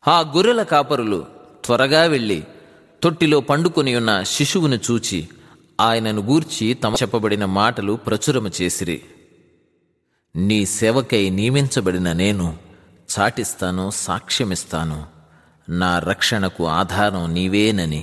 ఆ గొర్రెల కాపరులు త్వరగా వెళ్ళి తొట్టిలో పండుకొని ఉన్న శిశువును చూచి ఆయనను గూర్చి తమ చెప్పబడిన మాటలు ప్రచురము చేసిరి నీ సేవకై నియమించబడిన నేను చాటిస్తాను సాక్ష్యమిస్తాను నా రక్షణకు ఆధారం నీవేనని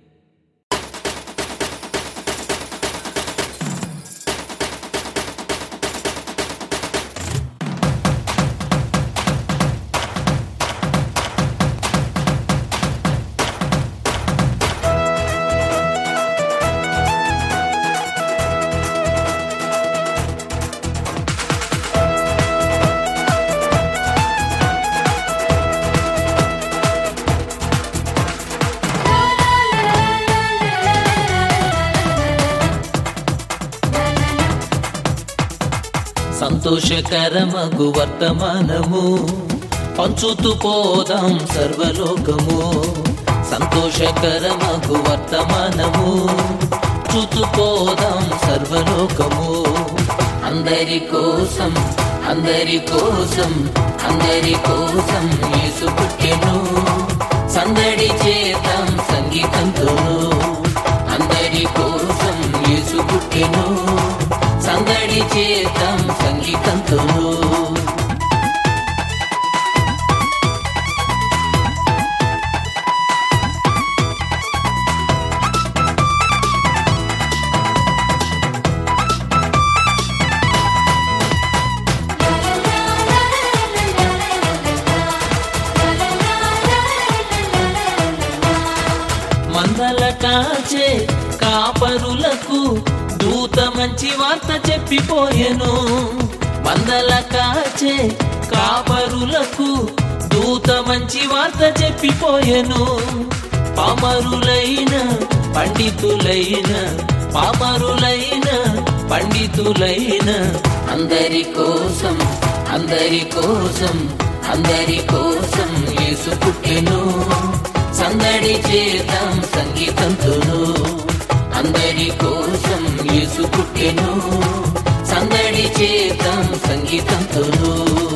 సంతోషకరమగు వర్తమానము పంచుతూ పోదాం సర్వలోకము సంతోషకరమగు వర్తమానము చూతూ పోదాం సర్వలోకము అందరి కోసం అందరి కోసం అందరి కోసం యేసు పుట్టెను సందడి చేద్దాం సంగీతంతోను అందరి కోసం యేసు పుట్టెను సందడి చేద్దాం సంగీతంతో మందల కాచే కాపరులకు దూత మంచి వార్త చెప్పిపోయెను మందల కాచే కాపరులకు దూత మంచి వార్త చెప్పిపోయెను పామరులైన పండితులైన పామరులైన పండితులైన అందరి కోసం అందరి కోసం అందరి కోసం యేసు పుట్టెను సందడి చేద్దాం సంగీతంతోను అందరి కోసం యేసు పుట్టెను సందడి చేద్దాం సంగీతంతోను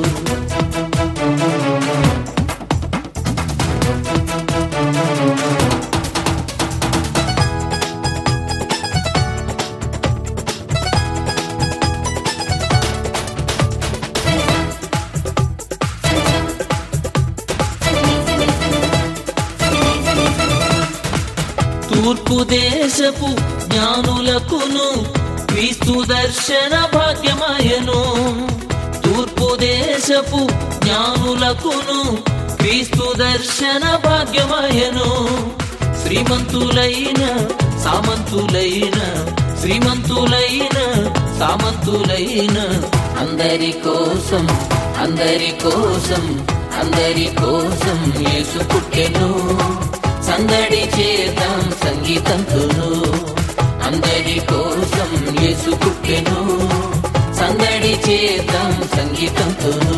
తూర్పు దేశపు జ్ఞానులకును క్రీస్తు దర్శన భాగ్యమాయను తూర్పు దేశపు జ్ఞానులకును క్రీస్తు దర్శన భాగ్యమాయను శ్రీమంతులైన సామంతులైన శ్రీమంతులైన సామంతులైన అందరి కోసం అందరి కోసం అందరి కోసం యేసు పుట్టెను సందడి చేద్దాం సంగీతంతోను అందరి కోసం యేసు పుట్టెను సందడి చేద్దాం సంగీతంతోను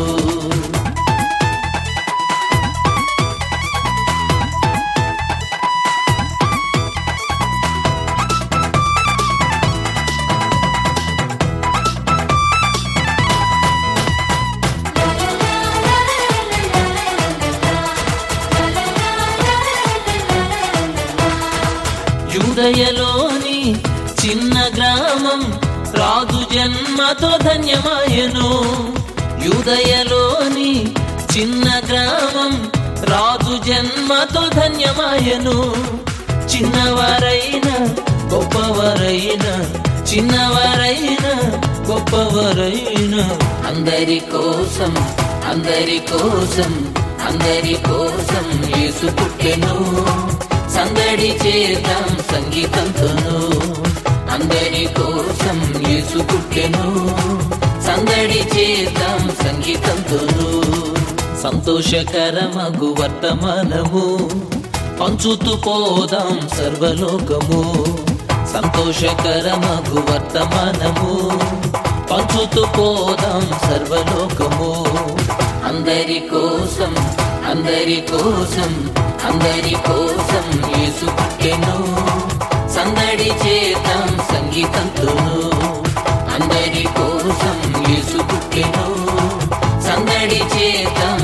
యూదయలోని చిన్న గ్రామం రాజు జన్మతో ధన్యమాయను యూదయలోని చిన్న గ్రామం రాజు జన్మతో ధన్యమాయను చిన్నవారైన గొప్పవారైన చిన్నవారైన గొప్పవారైన అందరి కోసం అందరి కోసం అందరి కోసం యేసు పుట్టెను సందడి చేద్దాం సంగీతంతోను అందరి కోసం యేసు పుట్టెను సందడి చేద్దాం సంగీతంతోను సంతోషకరమగు వర్తమానము పంచుతూ పోదాం సర్వలోకము సంతోషకరమగు వర్తమానము పంచుతూ పోదాం సర్వలోకము అందరి కోసం అందరి కోసం అందరి కోసం యేసు పుట్టెను సందడి చేద్దాం సంగీతంతోను అందరి కోసం యేసు పుట్టెను సందడి చేద్దాం